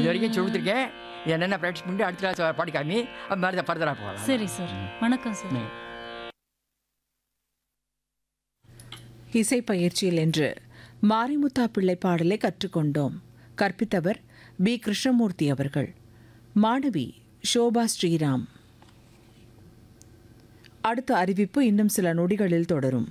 இது வரைக்கும் சொல்லிருக்கேன் என்னென்ன ப்ராக்டிஸ் பண்ணிட்டு அடுத்த கிளாஸ் படிக்காமி அது மாதிரி தான் ஃபர்தராக போகலாம் சரி சார் வணக்கம் சார் ம். இசை பயிற்சியில் என்று மாரிமுத்தா பிள்ளை பாடலை கற்றுக்கொண்டோம் கற்பித்தவர் பி கிருஷ்ணமூர்த்தி அவர்கள் மாணவி ஷோபா ஸ்ரீராம் அடுத்த அறிவிப்பு இன்னும் சில நொடிகளில் தொடரும்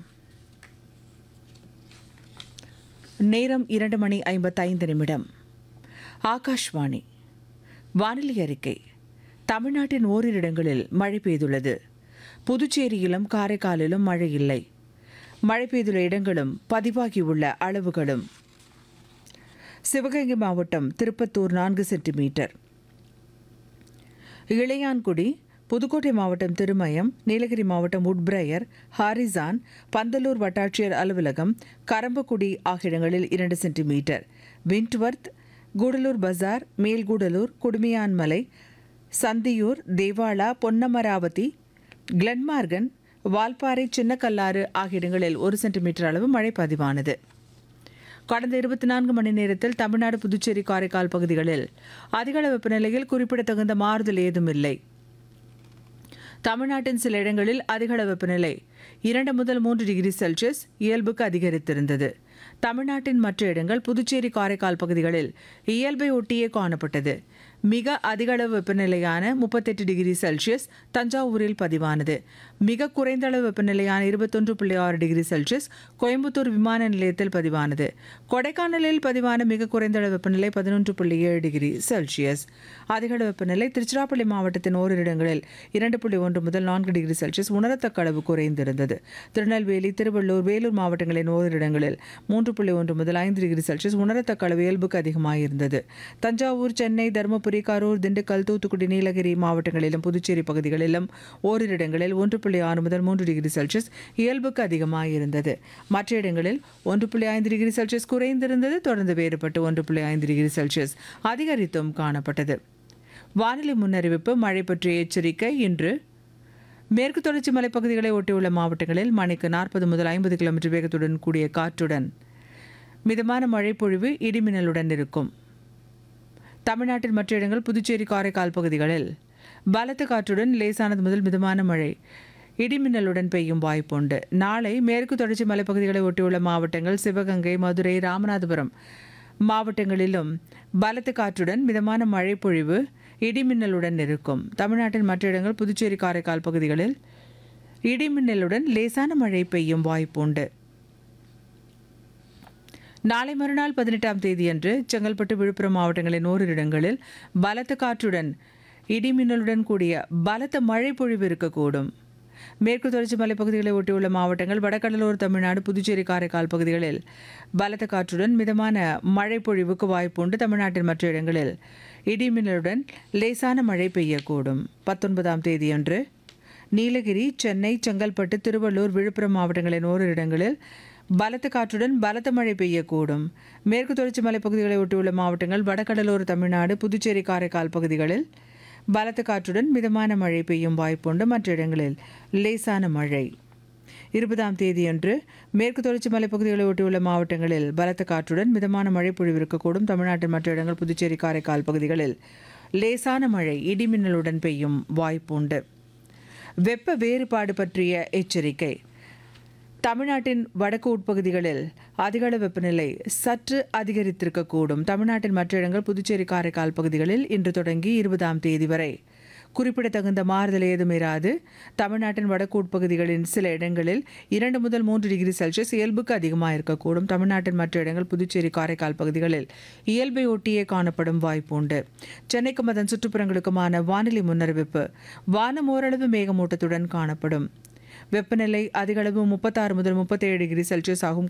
நேரம் இரண்டு மணி ஐம்பத்தைந்து நிமிடம் ஆகாஷ்வாணி வானிலை அறிக்கை தமிழ்நாட்டின் ஓரிரு இடங்களில் மழை பெய்துள்ளது புதுச்சேரியிலும் காரைக்காலிலும் மழை இல்லை மழை பெய்துள்ள இடங்களும் பதிவாகியுள்ள அளவுகளும் சிவகங்கை மாவட்டம் திருப்பத்தூர் நான்கு சென்டிமீட்டர் இளையான்குடி புதுக்கோட்டை மாவட்டம் திருமயம் நீலகிரி மாவட்டம் உட்பிரையர் ஹாரிசான் பந்தலூர் வட்டாட்சியர் அலுவலகம் கரம்பக்குடி ஆகிய இடங்களில் இரண்டு சென்டிமீட்டர் விண்ட்வர்த் கூடலூர் பஜார் மேல்கூடலூர் குடுமியான்மலை சந்தியூர் தேவாலா பொன்னமராவதி கிளன்மார்கன் வால்பாறை சின்னக்கல்லாறு ஆகிய இடங்களில் ஒரு சென்டிமீட்டர் அளவு மழை பதிவானது கடந்த இருபத்தி நான்கு மணி நேரத்தில் தமிழ்நாடு புதுச்சேரி காரைக்கால் பகுதிகளில் அதிகளவு வெப்பநிலையில் குறிப்பிடத்தகுந்த மாறுதல் ஏதும் இல்லை தமிழ்நாட்டின் சில இடங்களில் அதிகளவு வெப்பநிலை இரண்டு முதல் மூன்று டிகிரி செல்சியஸ் இயல்புக்கு அதிகரித்திருந்தது தமிழ்நாட்டின் மற்ற இடங்கள் புதுச்சேரி காரைக்கால் பகுதிகளில் இயல்பை ஒட்டியே காணப்பட்டது மிக அதிக அளவு வெப்பநிலையான முப்பத்தெட்டு டிகிரி செல்சியஸ் தஞ்சாவூரில் பதிவானது மிக குறைந்த அளவு வெப்பநிலையான இருபத்தொன்று புள்ளி ஆறு டிகிரி செல்சியஸ் கோயம்புத்தூர் விமான நிலையத்தில் பதிவானது கொடைக்கானலில் பதிவான மிக குறைந்த அளவு வெப்பநிலை பதினொன்று புள்ளி ஏழு டிகிரி செல்சியஸ் அதிக அளவு வெப்பநிலை திருச்சிராப்பள்ளி மாவட்டத்தின் ஓரிரு இடங்களில் இரண்டு புள்ளி ஒன்று முதல் நான்கு டிகிரி செல்சியஸ் உணரத்தக்க அளவு குறைந்திருந்தது திருநெல்வேலி திருவள்ளூர் வேலூர் மாவட்டங்களின் ஓரிரு இடங்களில் மூன்று புள்ளி ஒன்று முதல் ஐந்து டிகிரி செல்சியஸ் உணரத்தக்க அளவு இயல்புக்கு அதிகமாயிருந்தது தஞ்சாவூர் சென்னை தருமபுரி கரூர் திண்டுக்கல் தூத்துக்குடி நீலகிரி மாவட்டங்களிலும் புதுச்சேரி பகுதிகளிலும் ஓரிரு இடங்களில் ஒன்று புள்ளி ஆறு முதல் மூன்று டிகிரி செல்சியஸ் இயல்புக்கு அதிகமாயிருந்தது மற்ற இடங்களில் ஒன்று புள்ளி ஐந்து டிகிரி செல்சியஸ் குறைந்திருந்தது தொடர்ந்து வேறுபட்டு ஒன்று புள்ளி ஐந்து டிகிரி செல்சியஸ் அதிகரித்தும் காணப்பட்டது வானிலை முன்னறிவிப்பு மழை பற்றிய எச்சரிக்கை இன்று மேற்கு தொடர்ச்சி மலைப்பகுதிகளை ஒட்டியுள்ள மாவட்டங்களில் மணிக்கு நாற்பது முதல் ஐம்பது கிலோமீட்டர் வேகத்துடன் கூடிய காற்றுடன் மிதமான மழை பொழிவு இடிமின்னலுடன் இருக்கும் தமிழ்நாட்டின் மற்ற இடங்கள் புதுச்சேரி காரைக்கால் பகுதிகளில் பலத்த காற்றுடன் லேசானது முதல் மிதமான மழை இடிமின்னலுடன் பெய்யும் வாய்ப்புண்டு நாளை மேற்கு தொடர்ச்சி மலைப்பகுதிகளை ஒட்டியுள்ள மாவட்டங்கள் சிவகங்கை மதுரை ராமநாதபுரம் மாவட்டங்களிலும் பலத்த காற்றுடன் மிதமான மழை பொழிவு இடிமின்னலுடன் இருக்கும் தமிழ்நாட்டின் மற்ற இடங்கள் புதுச்சேரி காரைக்கால் பகுதிகளில் இடிமின்னலுடன் லேசான மழை பெய்யும் வாய்ப்புண்டு நாளை மறுநாள் பதினெட்டாம் தேதியன்று செங்கல்பட்டு விழுப்புரம் மாவட்டங்களின் ஓரிரு இடங்களில் பலத்த காற்றுடன் இடிமின்னலுடன் கூடிய பலத்த மழை பொழிவு இருக்கக்கூடும் மேற்கு தொடர்ச்சி மலைப்பகுதிகளை ஒட்டியுள்ள மாவட்டங்கள் வடகடலோர தமிழ்நாடு புதுச்சேரி காரைக்கால் பகுதிகளில் பலத்த காற்றுடன் மிதமான மழை பொழிவுக்கு வாய்ப்புண்டு தமிழ்நாட்டின் மற்ற இடங்களில் இடிமின்னலுடன் லேசான மழை பெய்யக்கூடும் பத்தொன்பதாம் தேதியன்று நீலகிரி சென்னை செங்கல்பட்டு திருவள்ளூர் விழுப்புரம் மாவட்டங்களின் ஓரிரு இடங்களில் பலத்த காற்றுடன் பலத்த மழை பெய்யக்கூடும் மேற்கு தொடர்ச்சி மலைப்பகுதிகளை ஒட்டியுள்ள மாவட்டங்கள் வடகடலோர தமிழ்நாடு புதுச்சேரி காரைக்கால் பகுதிகளில் பலத்த காற்றுடன் மிதமான மழை பெய்யும் வாய்ப்புண்டு மற்ற இடங்களில் லேசான மழை இருபதாம் தேதியன்று மேற்கு தொடர்ச்சி மலைப்பகுதிகளை ஒட்டியுள்ள மாவட்டங்களில் பலத்த காற்றுடன் மிதமான மழை பொழிவிருக்கக்கூடும் தமிழ்நாட்டின் மற்ற இடங்கள் புதுச்சேரி காரைக்கால் பகுதிகளில் லேசான மழை இடிமின்னலுடன் பெய்யும் வாய்ப்புண்டு வெப்ப வேறுபாடு பற்றிய எச்சரிக்கை தமிழ்நாட்டின் வடக்கு உட்பகுதிகளில் அதிகளவு வெப்பநிலை சற்று அதிகரித்திருக்கக்கூடும் தமிழ்நாட்டின் மற்ற இடங்கள் புதுச்சேரி காரைக்கால் பகுதிகளில் இன்று தொடங்கி இருபதாம் தேதி வரை குறிப்பிடத்தகுந்த மாறுதல் ஏதும் இராது தமிழ்நாட்டின் வடக்கு உட்பகுதிகளின் சில இடங்களில் இரண்டு முதல் மூன்று டிகிரி செல்சியஸ் இயல்புக்கு அதிகமாக இருக்கக்கூடும் தமிழ்நாட்டின் மற்ற இடங்கள் புதுச்சேரி காரைக்கால் பகுதிகளில் இயல்பை ஒட்டியே காணப்படும் வாய்ப்பு உண்டு சென்னைக்கும் அதன் சுற்றுப்புறங்களுக்குமான வானிலை முன்னறிவிப்பு வானம் ஓரளவு மேகமூட்டத்துடன் காணப்படும் வெப்பநிலை அதிகளவு முப்பத்தாறு முதல் முப்பத்தேழு டிகிரி செல்சியஸ் ஆகும்